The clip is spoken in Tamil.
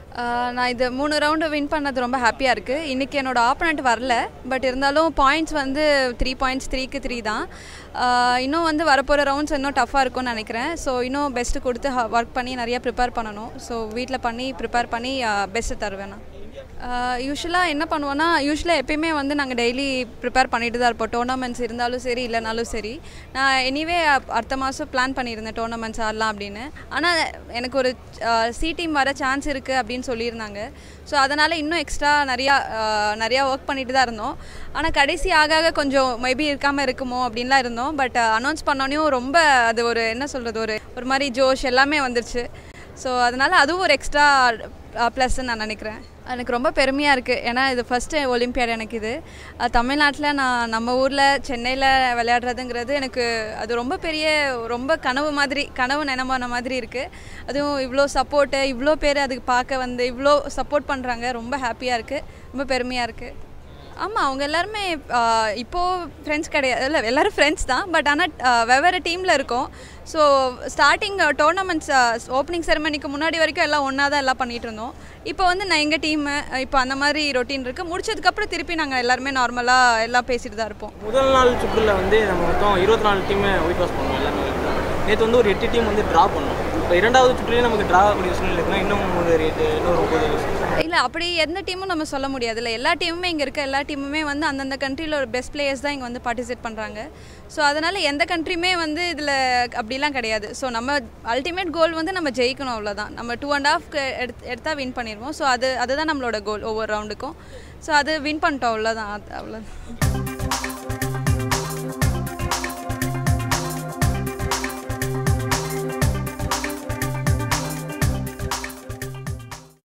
ஆஹ் நான் இது மூணு ரவுண்டு வின் பண்ணது ரொம்ப ஹாப்பியாக இருக்குது இன்றைக்கி என்னோட ஆப்பனண்ட் வரல பட் இருந்தாலும் பாயிண்ட்ஸ் வந்து த்ரீ பாயிண்ட்ஸ் த்ரீக்கு த்ரீ தான் ஆஹ் இன்னும் வந்து வரப்போகிற ரவுண்ட்ஸ் இன்னும் டஃப்பாக இருக்கும்னு நினைக்கிறேன் ஸோ இன்னும் பெஸ்ட்டு கொடுத்து ஒர்க் பண்ணி நிறைய ப்ரிப்பேர் பண்ணணும் ஸோ வீட்டில் பண்ணி ப்ரிப்பேர் பண்ணி பெஸ்ட்டு தருவேன் நான் யூஸ்வலாக என்ன பண்ணுவோன்னா யூஸ்வலாக எப்பயுமே வந்து நாங்கள் டெய்லி ப்ரிப்பேர் பண்ணிட்டு தான் இருப்போம் டோர்னமெண்ட்ஸ் இருந்தாலும் சரி இல்லைனாலும் சரி நான் எனிவே அடுத்த மாதம் பிளான் பண்ணியிருந்தேன் டோர்னமெண்ட்ஸ் ஆடலாம் அப்படின்னு ஆனால் எனக்கு ஒரு சி டீம் வர சான்ஸ் இருக்குது அப்படின்னு சொல்லியிருந்தாங்க ஸோ அதனால் இன்னும் எக்ஸ்ட்ரா நிறையா அஹ், நிறையா ஒர்க் பண்ணிட்டு தான் இருந்தோம் ஆனால் கடைசி ஆக ஆக கொஞ்சம் மேபி இருக்காமல் இருக்குமோ அப்படின்லாம் இருந்தோம் பட் அனௌன்ஸ் பண்ணோன்னே ரொம்ப அது ஒரு என்ன சொல்கிறது ஒரு ஒரு மாதிரி ஜோஷ் எல்லாமே வந்துருச்சு ஸோ அதனால் அதுவும் ஒரு எக்ஸ்ட்ரா ப்ளஸ்ன்னு நான் நினைக்கிறேன் எனக்கு ரொம்ப பெருமையாக இருக்குது ஏன்னா இது ஃபஸ்ட்டு ஒலிம்பியாட் எனக்கு இது அது தமிழ்நாட்டில் நான் நம்ம ஊரில் சென்னையில் விளையாடுறதுங்கிறது எனக்கு அது ரொம்ப பெரிய ரொம்ப கனவு மாதிரி கனவு நினைவான மாதிரி இருக்குது அதுவும் இவ்வளோ சப்போர்ட்டு இவ்வளோ பேர் அதுக்கு பார்க்க வந்து இவ்வளோ சப்போர்ட் பண்ணுறாங்க ரொம்ப ஹாப்பியாக இருக்குது ரொம்ப பெருமையாக இருக்குது ஆமாம் அவங்க எல்லாருமே ஆஹ், இப்போ ஃப்ரெண்ட்ஸ் கிடையாது இல்லை எல்லாரும் ஃப்ரெண்ட்ஸ் தான் பட் ஆனால் வெவ்வேறு டீமில் இருக்கோம் ஸோ ஸ்டார்டிங் டோர்னமெண்ட்ஸ் ஓப்பனிங் செரமனிக்கு முன்னாடி வரைக்கும் எல்லாம் ஒன்றா தான் எல்லாம் பண்ணிகிட்டு இருந்தோம் இப்போ வந்து நான் எங்கள் டீமு இப்போ அந்த மாதிரி ரொட்டீன் இருக்குது முடிச்சதுக்கப்புறம் திருப்பி நாங்கள் எல்லாருமே நார்மலாக எல்லாம் பேசிட்டு தான் இருப்போம் முதல் நாள் சுற்றுல வந்து நம்ம மொத்தம் இருபத்தி நாலு டீமை ஒயிட் வாஷ் பண்ணோம் எல்லாமே நேற்று வந்து ஒரு எட்டு டீம் வந்து ட்ரா பண்ணோம் இப்போ இரண்டாவது சுற்றுலேயே நமக்கு ட்ரா கூடிய சூழ்நிலை இருக்குன்னா இன்னும் ஒரு ரேட்டு இன்னொரு ஒம்பது இல்லை அப்படி எந்த டீமும் நம்ம சொல்ல முடியாது இல்லை எல்லா டீமுமே இங்கே இருக்க எல்லா டீமுமே வந்து அந்தந்த கண்ட்ரியில் ஒரு பெஸ்ட் பிளேயர்ஸ் தான் இங்கே வந்து பார்ட்டிசிபேட் பண்ணுறாங்க ஸோ அதனால் எந்த கண்ட்ரியுமே வந்து இதில் அப்படிலாம் கிடையாது ஸோ நம்ம அல்டிமேட் கோல் வந்து நம்ம ஜெயிக்கணும் அவ்வளோதான் நம்ம டூ அண்ட் ஹாஃப்க்கு எடுத்து எடுத்தால் வின் பண்ணிடுவோம் ஸோ அது அதுதான் நம்மளோட கோல் ஒவ்வொரு ரவுண்டுக்கும் ஸோ அது வின் பண்ணிட்டோம் அவ்வளோதான் அது- அவ்வளோதான்